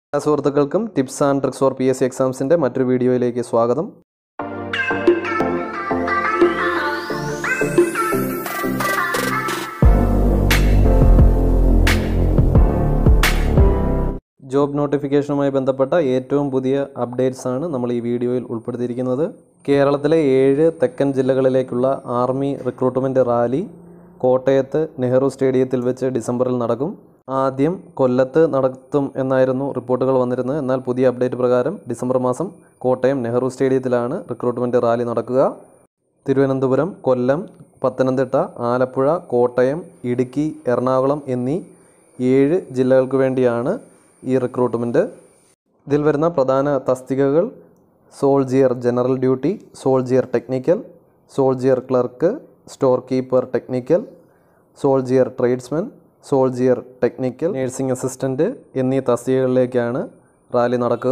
എല്ലാ സുഹൃത്തുക്കൾക്കും tips and tricks for P S C എക്സാംസിൻ്റെ മറ്റൊരു വീഡിയോയിലേക്ക് സ്വാഗതം ജോബ് നോട്ടിഫിക്കേഷനുമായി ബന്ധപ്പെട്ട ഏറ്റവും പുതിയ അപ്ഡേറ്റ്സ് ആണ് നമ്മൾ ഈ വീഡിയോയിൽ ഉൾപ്പെടുത്തിയിരിക്കുന്നത് കേരളത്തിലെ ഏഴ് തെക്കൻ ജില്ലകളിലേക്കുള്ള ആർമി റിക്രൂട്ട്മെൻറ്റ് റാലി കോട്ടയത്ത് നെഹ്റു സ്റ്റേഡിയത്തിൽ വെച്ച് ഡിസംബറിൽ നടക്കും ആദ്യം കൊല്ലത്ത് നടത്തും എന്നായിരുന്നു റിപ്പോർട്ടുകൾ വന്നിരുന്നത് എന്നാൽ പുതിയ അപ്ഡേറ്റ് പ്രകാരം ഡിസംബർ മാസം കോട്ടയം നെഹ്റു സ്റ്റേഡിയത്തിലാണ് റിക്രൂട്ട്മെൻറ്റ് റാലി നടക്കുക തിരുവനന്തപുരം കൊല്ലം പത്തനംതിട്ട ആലപ്പുഴ കോട്ടയം ഇടുക്കി എറണാകുളം എന്നീ ഏഴ് ജില്ലകൾക്ക് വേണ്ടിയാണ് ഈ റിക്രൂട്ട്മെൻറ്റ് ഇതിൽ വരുന്ന പ്രധാന തസ്തികകൾ soldier general duty soldier technical soldier clerk store keeper technical soldier tradesman soldier technical nursing assistant എന്നീ തസ്തികകളിലേക്കാണ് റാലി നടക്കുക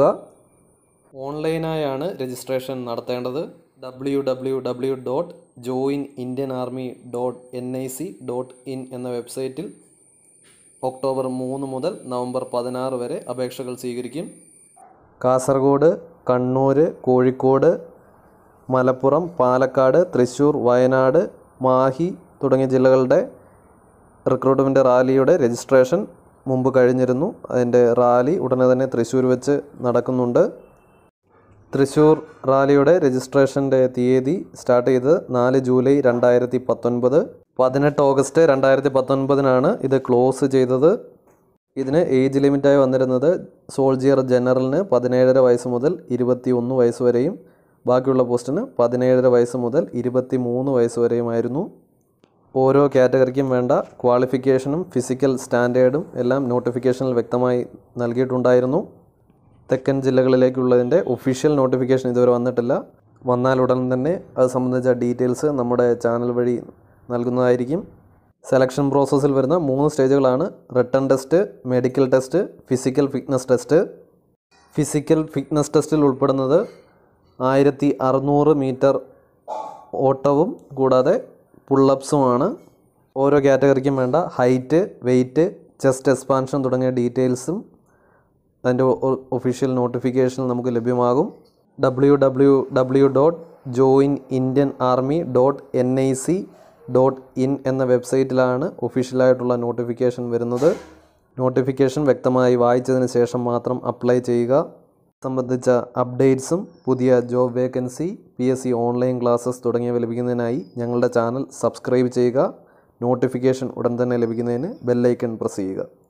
ഓൺലൈനായാണ് രജിസ്ട്രേഷൻ നടത്തേണ്ടത് W W W dot join Indian army dot N I C dot in എന്ന വെബ്സൈറ്റിൽ October മൂന്ന് മുതൽ November പതിനാറ് വരെ അപേക്ഷകൾ സ്വീകരിക്കും കാസർഗോഡ് കണ്ണൂർ കോഴിക്കോട് മലപ്പുറം പാലക്കാട് തൃശ്ശൂർ വയനാട് മാഹി തുടങ്ങിയ ജില്ലകളുടെ റിക്രൂട്ട്മെൻറ്റ് റാലിയുടെ രജിസ്ട്രേഷൻ മുമ്പ് കഴിഞ്ഞിരുന്നു അതിൻ്റെ റാലി ഉടനെ തന്നെ തൃശ്ശൂർ വെച്ച് നടക്കുന്നുണ്ട് തൃശ്ശൂർ റാലിയുടെ രജിസ്ട്രേഷൻ്റെ തീയതി സ്റ്റാർട്ട് ചെയ്തത് നാല് ജൂലൈ രണ്ടായിരത്തി പത്തൊൻപത് പതിനെട്ട് ഓഗസ്റ്റ് രണ്ടായിരത്തി പത്തൊൻപതിനാണ് ഇത് ക്ലോസ് ചെയ്തത് ഇതിന് ഏജ് ലിമിറ്റായി വന്നിരുന്നത് സോൾജിയർ ജനറലിന് പതിനേഴര വയസ്സ് മുതൽ ഇരുപത്തി ഒന്ന് വയസ്സ് വരെയും ബാക്കിയുള്ള പോസ്റ്റിന് പതിനേഴര വയസ്സ് മുതൽ ഇരുപത്തി മൂന്ന് വയസ്സ് വരെയുമായിരുന്നു ഓരോ കാറ്റഗറിക്കും വേണ്ട ക്വാളിഫിക്കേഷനും ഫിസിക്കൽ സ്റ്റാൻഡേർഡും എല്ലാം നോട്ടിഫിക്കേഷനിൽ വ്യക്തമായി നൽകിയിട്ടുണ്ടായിരുന്നു തെക്കൻ ജില്ലകളിലേക്കുള്ളതിൻ്റെ ഒഫീഷ്യൽ നോട്ടിഫിക്കേഷൻ ഇതുവരെ വന്നിട്ടില്ല വന്നാൽ ഉടൻ തന്നെ അത് സംബന്ധിച്ച ഡീറ്റെയിൽസ് നമ്മുടെ ചാനൽ വഴി നൽകുന്നതായിരിക്കും സെലക്ഷൻ പ്രോസസ്സിൽ വരുന്ന മൂന്ന് സ്റ്റേജുകളാണ് written test medical test physical fitness test physical fitness ടെസ്റ്റിൽ ഉൾപ്പെടുന്നത് ആയിരത്തി അറുന്നൂറ് മീറ്റർ ഓട്ടവും കൂടാതെ പുള്ളപ്സുമാണ് ഓരോ കാറ്റഗറിക്കും വേണ്ട ഹൈറ്റ് വെയ്റ്റ് ചെസ്റ്റ് എക്സ്പാൻഷൻ തുടങ്ങിയ ഡീറ്റെയിൽസും അതിൻ്റെ ഒഫീഷ്യൽ നോട്ടിഫിക്കേഷൻ നമുക്ക് ലഭ്യമാകും W W W dot join Indian army dot N I C dot in എന്ന വെബ്സൈറ്റിലാണ് ഒഫീഷ്യലായിട്ടുള്ള നോട്ടിഫിക്കേഷൻ വരുന്നത് നോട്ടിഫിക്കേഷൻ വ്യക്തമായി വായിച്ചതിന് ശേഷം മാത്രം അപ്ലൈ ചെയ്യുക സംബന്ധിച്ച അപ്ഡേറ്റ്സും പുതിയ job vacancy P S C online classes തുടങ്ങിയവ ലഭിക്കുന്നതിനായി ഞങ്ങളുടെ ചാനൽ സബ്സ്ക്രൈബ് ചെയ്യുക നോട്ടിഫിക്കേഷൻ ഉടൻ തന്നെ ലഭിക്കുന്നതിന് ബെല്ലൈക്കൺ പ്രസ് ചെയ്യുക